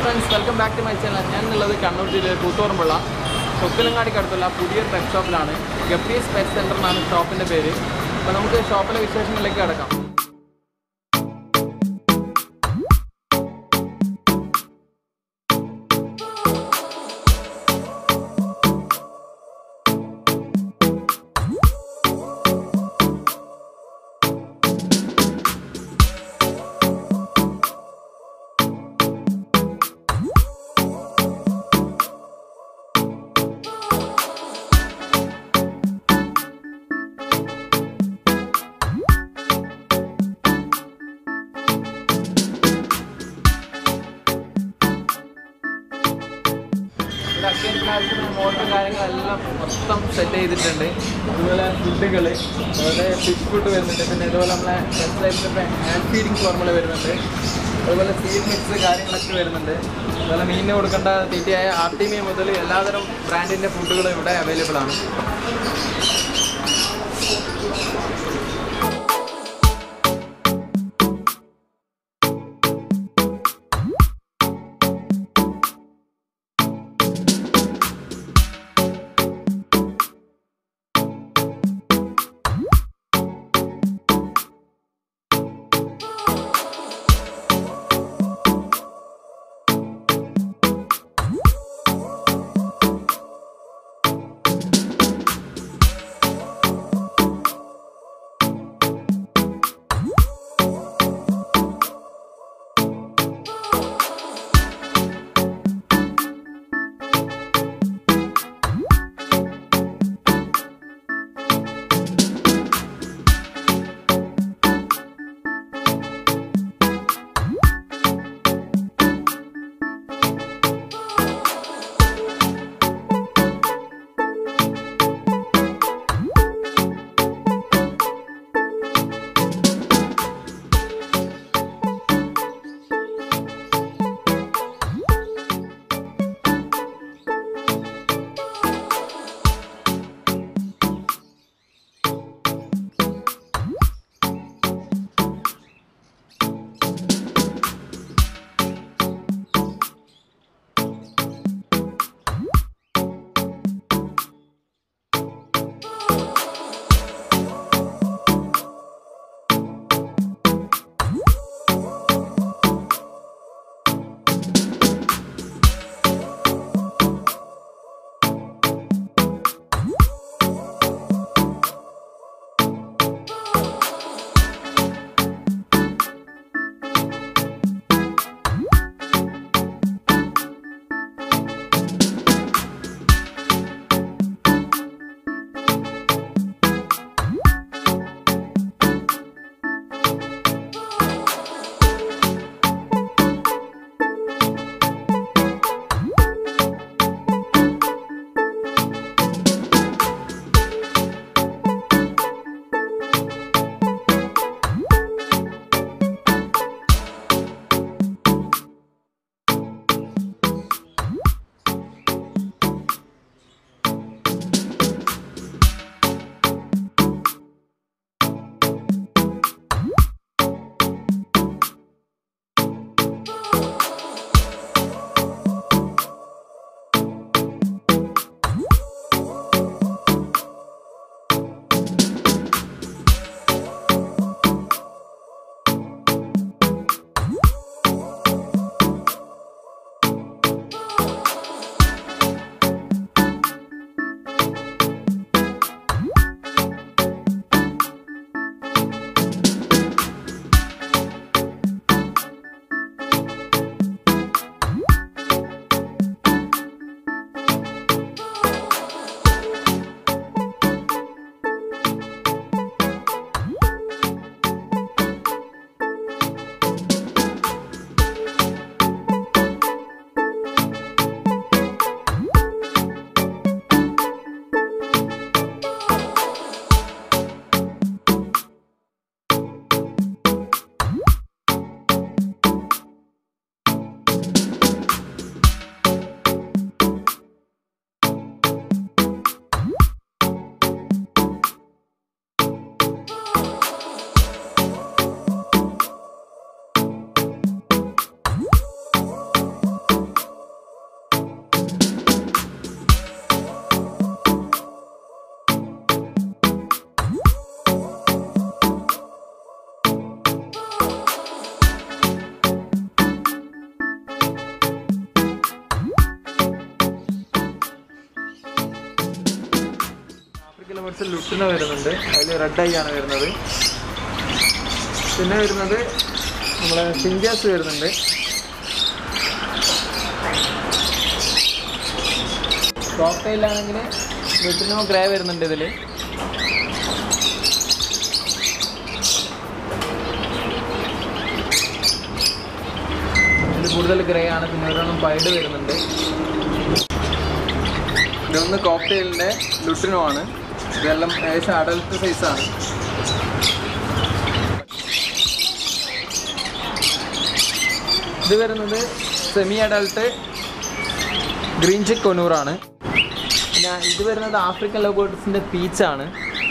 friends welcome back to my channel ഞാൻ ഉള്ളത് കണ്ണൂർ ജില്ലയിലെ കൂത്തുപറമ്പുള്ള തൊക്കിലങ്ങാടിക്കടുത്തുള്ള പുതിയ പെറ്റ് ഷോപ്പിലാണ് ഗപ്രീസ് പെറ്റ് സെൻ്റർ എന്നാണ് ഷോപ്പിൻ്റെ പേര് അപ്പോൾ നമുക്ക് ഷോപ്പിലെ വിശേഷങ്ങളിലേക്ക് കിടക്കാം ഇവിടെ അത്യാവശ്യം ആവശ്യമായ മോട്ടറും കാര്യങ്ങളെല്ലാം മൊത്തം സെറ്റ് ചെയ്തിട്ടുണ്ട് അതുപോലെ ഫുഡുകൾ അതുപോലെ ഫിഷ് ഫുഡ് വരുന്നുണ്ട് പിന്നെ അതുപോലെ നമ്മളെ സ്പെഷ്യലായിട്ട് ഹാൻഡ് ഫീഡിങ് ഫോർമുല വരുന്നുണ്ട് അതുപോലെ സീഡ് മിക്സ് കാര്യങ്ങളൊക്കെ വരുന്നുണ്ട് അതുപോലെ മീനിന് കൊടുക്കേണ്ട തീറ്റയായ ആർട്ടിമി മുതൽ എല്ലാതരം ബ്രാൻഡിൻ്റെ ഫുഡുകളും ഇവിടെ അവൈലബിൾ ആണ് അഡൽട്ട്സ് ലുട്ടിന് വരുന്നുണ്ട് അതിൽ റെഡ് ഐ ആണ് വരുന്നത് പിന്നെ വരുന്നത് നമ്മളെ ഫിഞ്ചേഴ്സ് വരുന്നുണ്ട് കോക്ടെയിലാണെങ്കിൽ ലുട്ടിനോ ഗ്രേ വരുന്നുണ്ട് ഇതിൽ ഇതിൽ കൂടുതൽ ഗ്രേ ആണ് പിന്നെ ഒരെണ്ണം പൈഡ് വരുന്നുണ്ട് ഇതൊന്ന് കോക്ടെയിലിൻ്റെ ലുട്ടിനോ ആണ് ഇതെല്ലാം ഏകദേശം അഡൽട്ട് സൈസാണ് ഇത് വരുന്നത് സെമി അഡൽട്ട് ഗ്രീൻ ചിക്ക് കൊനൂറാണ് പിന്നെ ഇത് വരുന്നത് ആഫ്രിക്കൻ ലോഗോട്ടിസിൻ്റെ പീച്ചാണ്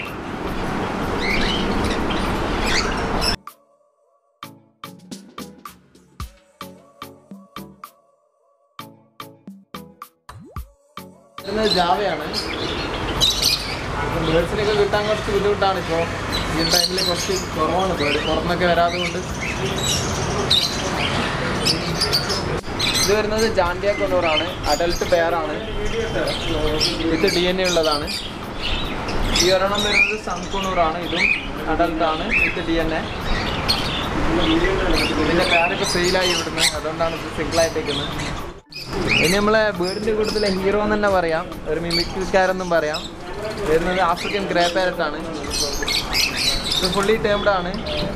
വരുന്നത് ജാവയാണ് ബേഡ്സിനൊക്കെ കിട്ടാൻ കുറച്ച് ബുദ്ധിമുട്ടാണ് ഇപ്പോൾ ഈ ടൈമിൽ കുറച്ച് കുറവാണ് ബേഡ് പുറത്തുനിന്നൊക്കെ വരാതെ കൊണ്ട് ഇത് വരുന്നത് ജാൻഡിയ കൊന്നൂറാണ് അഡൽട്ട് പെയറാണ് വിത്ത് ഡി എൻ എ ഉള്ളതാണ് ഈ ഒരെണ്ണം വരുന്നത് സൺകുണൂറാണ് ഇതും അഡൽട്ടാണ് വിത്ത് ഡി എൻ എ ഇതിൻ്റെ പേരൊക്കെ സെയിലായി ഇവിടുന്ന് അതുകൊണ്ടാണ് ഇത് സിംഗിളായിട്ടേക്കുന്നത് ഇനി നമ്മളെ ബേർഡിൻ്റെ കൂട്ടത്തിലെ ഹീറോ എന്ന് തന്നെ പറയാം ഒരു മിമിക്രിക്കാരെന്നും പറയാം വരുന്നത് ആഫ്രിക്കൻ ഗ്രേ പാരറ്റ് ആണ് ഇത് ഫുള്ളി ടേംഡ് ആണ്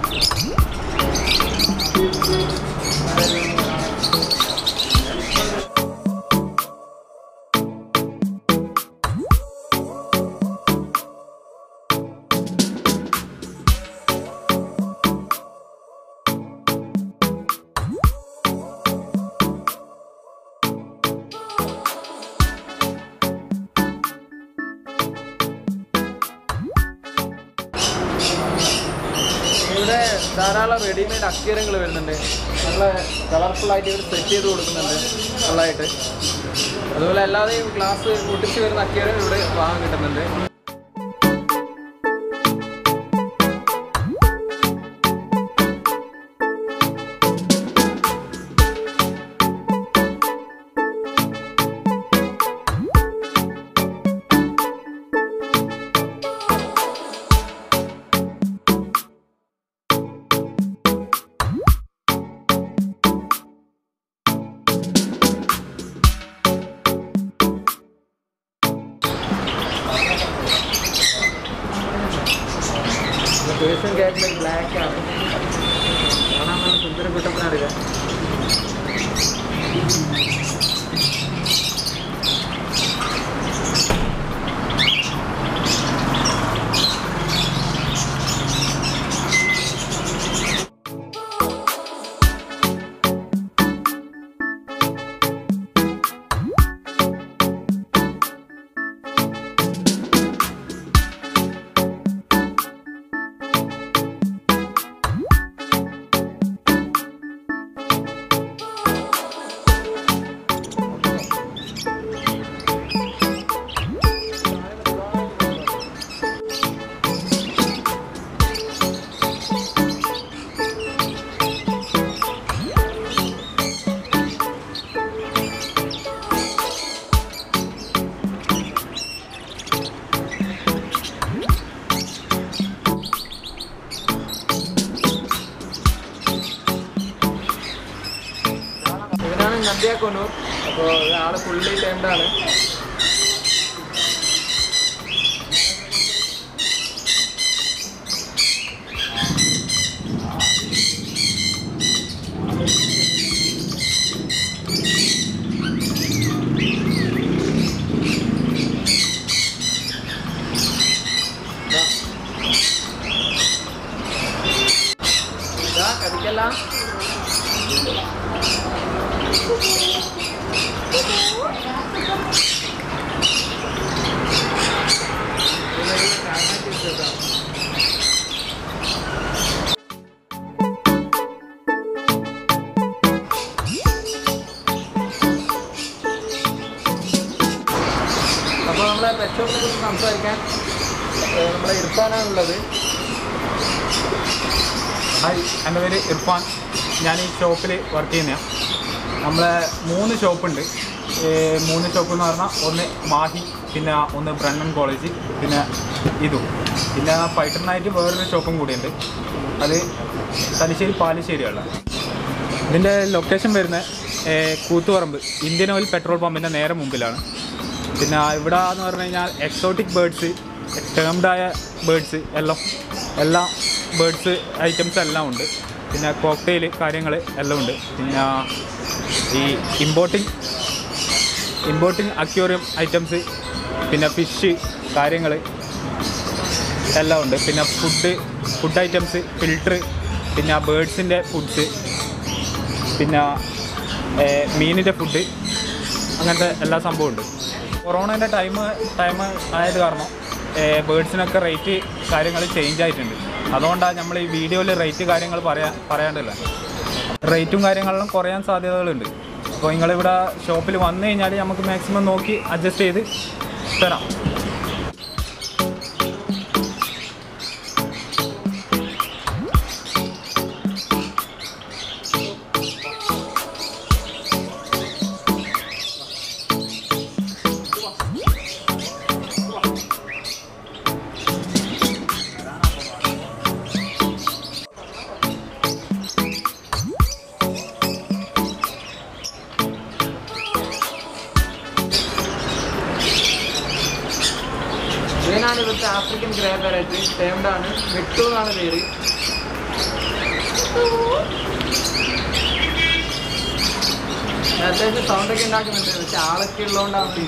ഇവിടെ ധാരാളം റെഡിമെയ്ഡ് അക്വേറിയങ്ങൾ വരുന്നുണ്ട് നല്ല കളർഫുൾ ആയിട്ട് ഇവർ സെറ്റ് ചെയ്ത് കൊടുക്കുന്നുണ്ട് ഫുള്ളായിട്ട് അതുപോലെ അല്ലാതെയും ഗ്ലാസ് പൊട്ടിച്ച് വരുന്ന അക്വേറിയം ഇവിടെ വാങ്ങാൻ കിട്ടുന്നുണ്ട് പേഴ്സൺ ക്യാറ്റിലെ ബ്ലാക്ക് ആണ് കാണാൻ നല്ല സുന്ദര കുട്ടപ്പനറിയില്ല ഇവനാണ് നദ്യ കൊന്നൂർ അപ്പോൾ ആള് ഫുള്ളി ടൈംഡാണ് കടിക്കല്ല അപ്പോൾ നമ്മളെ പെട്രോളിനെ കുറിച്ച് സംസാരിക്കാൻ ഏഹ്, നമ്മുടെ ഇർഫാനാണുള്ളത് ഹായ് എൻ്റെ പേര് ഇർഫാൻ ഞാൻ ഈ ഷോപ്പിൽ വർക്ക് ചെയ്യുന്നതാണ് നമ്മളെ മൂന്ന് ഷോപ്പുണ്ട് ഏർ മൂന്ന് ഷോപ്പ് എന്ന് പറഞ്ഞാൽ ഒന്ന് മാഹി പിന്നെ ഒന്ന് ബ്രണ്ണൻ കോളേജ് പിന്നെ ഇതും പിന്നെ ഫൈറ്ററിനായിട്ട് വേറൊരു ഷോപ്പും കൂടിയുണ്ട് അത് തലശ്ശേരി പാലശ്ശേരിയുള്ള ഇതിൻ്റെ ലൊക്കേഷൻ വരുന്നത് കൂത്തുപറമ്പ് ഇന്ത്യൻ ഓയിൽ പെട്രോൾ പമ്പിൻ്റെ നേരെ മുമ്പിലാണ് പിന്നെ ഇവിടെ എന്ന് പറഞ്ഞു കഴിഞ്ഞാൽ എക്സോട്ടിക് ബേഡ്സ് ടേംഡായ ബേഡ്സ് എല്ലാം എല്ലാ ബേഡ്സ് ഐറ്റംസ് എല്ലാം ഉണ്ട് പിന്നെ കോക്ടെയിൽ കാര്യങ്ങൾ എല്ലാം ഉണ്ട് പിന്നെ ഈ ഇമ്പോർട്ടിങ് ഇമ്പോർട്ടിങ് അക്യൂറിയം ഐറ്റംസ് പിന്നെ ഫിഷ് കാര്യങ്ങൾ എല്ലാം ഉണ്ട് പിന്നെ ഫുഡ് ഫുഡ് ഐറ്റംസ് ഫിൽട്ടർ പിന്നെ ബേഡ്സിൻ്റെ ഫുഡ്സ് പിന്നെ ഏഹ്, മീനിൻ്റെ ഫുഡ് അങ്ങനത്തെ എല്ലാ സംഭവവും ഉണ്ട് കൊറോണേൻ്റെ ടൈം ടൈം ആയത് കാരണം ബേഡ്സിനൊക്കെ റേറ്റ് കാര്യങ്ങൾ ചേഞ്ച് ആയിട്ടുണ്ട് അതുകൊണ്ടാണ് നമ്മൾ ഈ വീഡിയോയിൽ റേറ്റ് കാര്യങ്ങൾ പറയാൻ പറയാണ്ടല്ല റേറ്റും കാര്യങ്ങളിലും കുറയാൻ സാധ്യതകളുണ്ട് അപ്പോൾ നിങ്ങളിവിടെ ഷോപ്പിൽ വന്നു കഴിഞ്ഞാൽ നമുക്ക് മാക്സിമം നോക്കി അഡ്ജസ്റ്റ് ചെയ്ത് തരാം ഇതിനാണ് ഇവിടുത്തെ ആഫ്രിക്കൻ ഗ്രേ വെറൈറ്റി ടേംഡ് ആണ് മിട്ടു എന്നാണ് പേര് ഞാൻ അത്യാവശ്യം സൗണ്ടൊക്കെ ഉണ്ടാക്കുന്നുണ്ട് പക്ഷെ ആളൊക്കെ ഉള്ളതുകൊണ്ടാണ്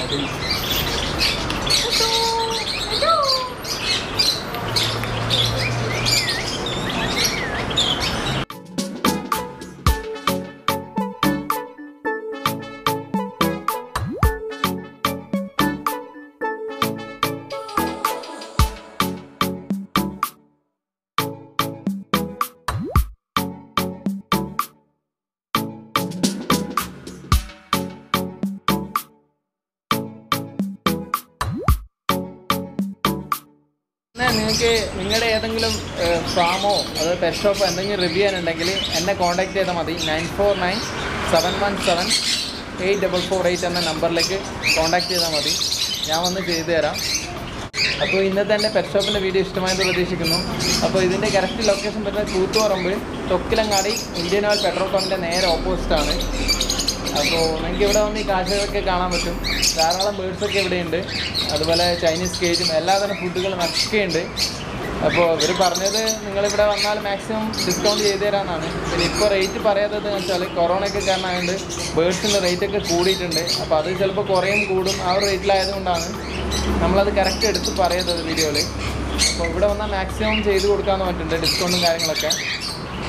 പിന്നെ നിങ്ങൾക്ക് നിങ്ങളുടെ ഏതെങ്കിലും ഫാമോ അതോ പെറ്റ് ഷോപ്പോ എന്തെങ്കിലും റിവ്യൂ ചെയ്യാനുണ്ടെങ്കിൽ എന്നെ കോൺടാക്ട് ചെയ്താൽ മതി nine four nine seven one seven eight double four eight എന്ന നമ്പറിലേക്ക് കോൺടാക്ട് ചെയ്താൽ മതി ഞാൻ വന്ന് ചെയ്തു തരാം അപ്പോൾ ഇന്നത്തെ എൻ്റെ പെറ്റ് ഷോപ്പിൻ്റെ വീഡിയോ ഇഷ്ടമായെന്ന് പ്രതീക്ഷിക്കുന്നു അപ്പോൾ ഇതിൻ്റെ കറക്റ്റ് ലൊക്കേഷൻ വരുന്നത് Koothuparamba Thokkilangadi Indian oil petrol പമ്പിൻ്റെ നേരെ ഓപ്പോസിറ്റാണ് അപ്പോൾ നിങ്ങൾക്ക് ഇവിടെ വന്ന് ഈ കാഴ്ചകളൊക്കെ കാണാൻ പറ്റും ധാരാളം ബേഡ്സൊക്കെ ഇവിടെയുണ്ട് അതുപോലെ ചൈനീസ് കേജും എല്ലാതരം ഫുഡുകളും ഒക്കെ ഉണ്ട് അപ്പോൾ ഇവർ പറഞ്ഞത് നിങ്ങളിവിടെ വന്നാൽ മാക്സിമം ഡിസ്കൗണ്ട് ചെയ്ത് തരാമെന്നാണ് പിന്നെ ഇപ്പോൾ റേറ്റ് പറയാത്തത് എന്ന് വെച്ചാൽ കൊറോണയൊക്കെ കാരണമായതുകൊണ്ട് ബേഡ്സിൻ്റെ റേറ്റ് ഒക്കെ കൂടിയിട്ടുണ്ട് അപ്പോൾ അത് ചിലപ്പോൾ കുറയും കൂടും ആ ഒരു റേറ്റിലായതുകൊണ്ടാണ് നമ്മളത് കറക്റ്റ് എടുത്ത് പറയാത്തത് വീഡിയോയിൽ അപ്പോൾ ഇവിടെ വന്നാൽ മാക്സിമം ചെയ്ത് കൊടുക്കാമെന്ന് പറ്റുന്നുണ്ട് ഡിസ്കൗണ്ടും കാര്യങ്ങളൊക്കെ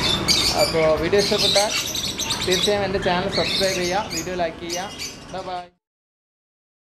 അപ്പോൾ വീഡിയോ ഇഷ്ടപ്പെട്ടാൽ തീർച്ചയായും എൻ്റെ ചാനൽ സബ്സ്ക്രൈബ് ചെയ്യുക വീഡിയോ ലൈക്ക് ചെയ്യുക ബൈ